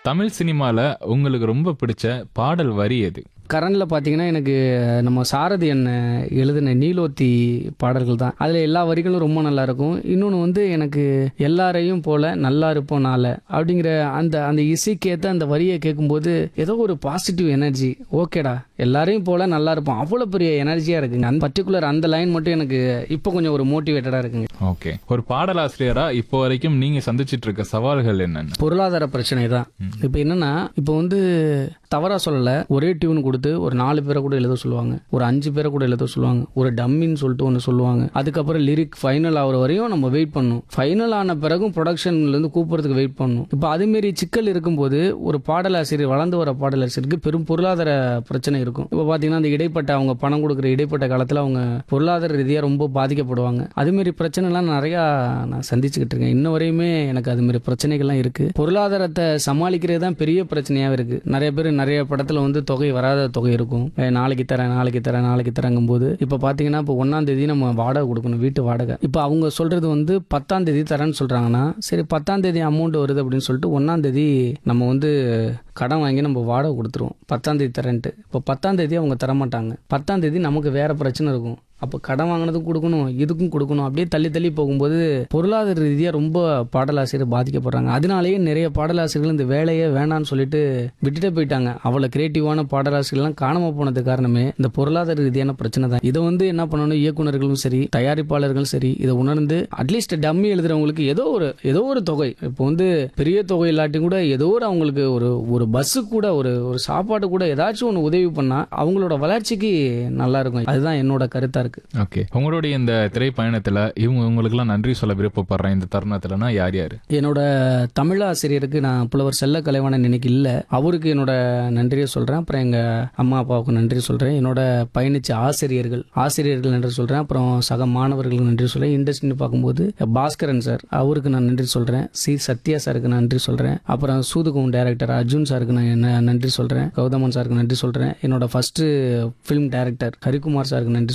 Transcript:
தமிழ் சினிமால உங்களுக்கு ரொம்ப பிடிச்ச பாடல் வரி எது கரண்டில் பார்த்தீங்கன்னா எனக்கு நம்ம சாரதி அண்ணன் எழுதின நீலோத்தி பாடல்கள் தான் அதில் எல்லா வரிகளும் ரொம்ப நல்லா இருக்கும் இன்னொன்று வந்து எனக்கு எல்லாரையும் போல நல்லா இருப்போம் நாள அப்படிங்கிற அந்த அந்த இசைக்கேற்ற அந்த வரியை கேட்கும்போது ஏதோ ஒரு பாசிட்டிவ் எனர்ஜி ஓகேடா எல்லாரையும் போல நல்லா இருப்போம் அவ்வளோ பெரிய எனர்ஜியாக இருக்குங்க அந்த பர்டிகுலர் அந்த லைன் மட்டும் எனக்கு இப்போ கொஞ்சம் ஒரு மோட்டிவேட்டடாக இருக்குங்க ஓகே ஒரு பாடலாசிரியரா இப்போ வரைக்கும் நீங்க சந்திச்சிட்டு இருக்க சவால்கள் என்னென்ன பொருளாதார பிரச்சனை தான் இப்போ என்னன்னா இப்போ வந்து தவறா சொல்லல ஒரே டியூன் கொடுத்து ஒரு நாலு பேரை கூட எழுத சொல்லுவாங்க ஒரு அஞ்சு பேரை கூட எழுத சொல்லுவாங்க ஒரு டம்மின்னு சொல்லிட்டு ஒன்று சொல்லுவாங்க அதுக்கப்புறம் லிரிக் ஃபைனல் ஆகிற வரையும் நம்ம வெயிட் பண்ணணும் ஃபைனல் ஆன பிறகும் ப்ரொடக்ஷன்ல இருந்து கூப்பிடுறதுக்கு வெயிட் பண்ணணும் இப்போ அதுமாரி சிக்கல் இருக்கும்போது ஒரு பாடலாசிரியர் வளர்ந்து வர பாடலாசிரியருக்கு பெரும் பொருளாதார பிரச்சனை இருக்கும் இப்போ பார்த்தீங்கன்னா அந்த இடைப்பட்ட அவங்க பணம் கொடுக்குற இடைப்பட்ட காலத்தில் அவங்க பொருளாதார ரீதியாக ரொம்ப பாதிக்கப்படுவாங்க அதுமாரி பிரச்சனைலாம் நிறையா நான் சந்திச்சுக்கிட்டு இருக்கேன் இன்ன வரையுமே எனக்கு அதுமாரி பிரச்சனைகள்லாம் இருக்கு பொருளாதாரத்தை சமாளிக்கிறது தான் பெரிய பிரச்சனையாகவே இருக்கு நிறைய பேர் நிறைய படத்துல வந்து தொகை வராத தொகை இருக்கும் ஏ, நாளைக்கு தரேன் நாளைக்கு தரேன் நாளைக்கு தரேங்கும் போது இப்போ பார்த்தீங்கன்னா இப்போ ஒன்றாம் தேதி நம்ம வாடகை கொடுக்கணும் வீட்டு வாடகை இப்போ அவங்க சொல்றது வந்து பத்தாம் தேதி தரேன்னு சொல்றாங்கன்னா சரி பத்தாம் தேதி அமௌண்ட் வருது அப்படின்னு சொல்லிட்டு ஒன்றாம் தேதி நம்ம வந்து கடன் வாங்கி நம்ம வாடகை கொடுத்துருவோம் பத்தாம் தேதி தரேன்ட்டு இப்போ பத்தாம் தேதி அவங்க தரமாட்டாங்க பத்தாம் தேதி நமக்கு வேற பிரச்சனை இருக்கும் அப்போ கடன் வாங்கினதுக்கும் கொடுக்கணும் இதுக்கும் கொடுக்கணும் அப்படியே தள்ளி தள்ளி போகும்போது பொருளாதார ரீதியாக ரொம்ப பாடலாசிரியர் பாதிக்கப்படுறாங்க அதனாலேயே நிறைய பாடலாசிரியர்கள் இந்த வேலையை வேணான்னு சொல்லிட்டு விட்டுட்டு போயிட்டாங்க அவ்வளோ கிரியேட்டிவான பாடலாசிரியர்லாம் காணாமல் போனது காரணமே இந்த பொருளாதார ரீதியான பிரச்சனை தான் இதை வந்து என்ன பண்ணணும் இயக்குனர்களும் சரி தயாரிப்பாளர்களும் சரி இதை உணர்ந்து அட்லீஸ்ட் டம்மி எழுதுறவங்களுக்கு ஏதோ ஒரு ஏதோ ஒரு தொகை இப்போ வந்து பெரிய தொகை இல்லாட்டி கூட ஏதோ ஒரு அவங்களுக்கு ஒரு ஒரு பஸ்ஸு கூட ஒரு ஒரு சாப்பாடு கூட ஏதாச்சும் ஒன்று உதவி பண்ணா அவங்களோட வளர்ச்சிக்கு நல்லா இருக்கும் அதுதான் என்னோட கருத்தா இருக்கு ஓகே உங்களுடைய இந்த திரைப்பயணத்துல இவங்க உங்களுக்குலாம் நன்றி சொல்ல விருப்பப்படுறேன் இந்த தருணத்துலனா யார் யாரு என்னோட தமிழ் ஆசிரியருக்கு நான் புலவர் செல்ல கலைவாணன் இன்னைக்கு இல்லை அவருக்கு என்னோட நன்றியை சொல்கிறேன் அப்புறம் எங்கள் அம்மா அப்பாவுக்கு நன்றி சொல்கிறேன் என்னோட பயணிச்ச ஆசிரியர்கள் ஆசிரியர்கள் நன்றி சொல்கிறேன் அப்புறம் சக மாணவர்களுக்கு நன்றி சொல்கிறேன் இண்டஸ்ட்ரின்னு பார்க்கும்போது பாஸ்கரன் சார் அவருக்கு நான் நன்றி சொல்கிறேன் சி சத்யா சாருக்கு நன்றி சொல்கிறேன் அப்புறம் சூதுகும் டைரக்டர் அர்ஜுன் சாருக்கு நான் என்ன நன்றி சொல்கிறேன் கௌதமன் சாருக்கு நன்றி சொல்கிறேன் என்னோட ஃபர்ஸ்ட் ஃபிலிம் டைரக்டர் ஹரிகுமார் சாருக்கு நன்றி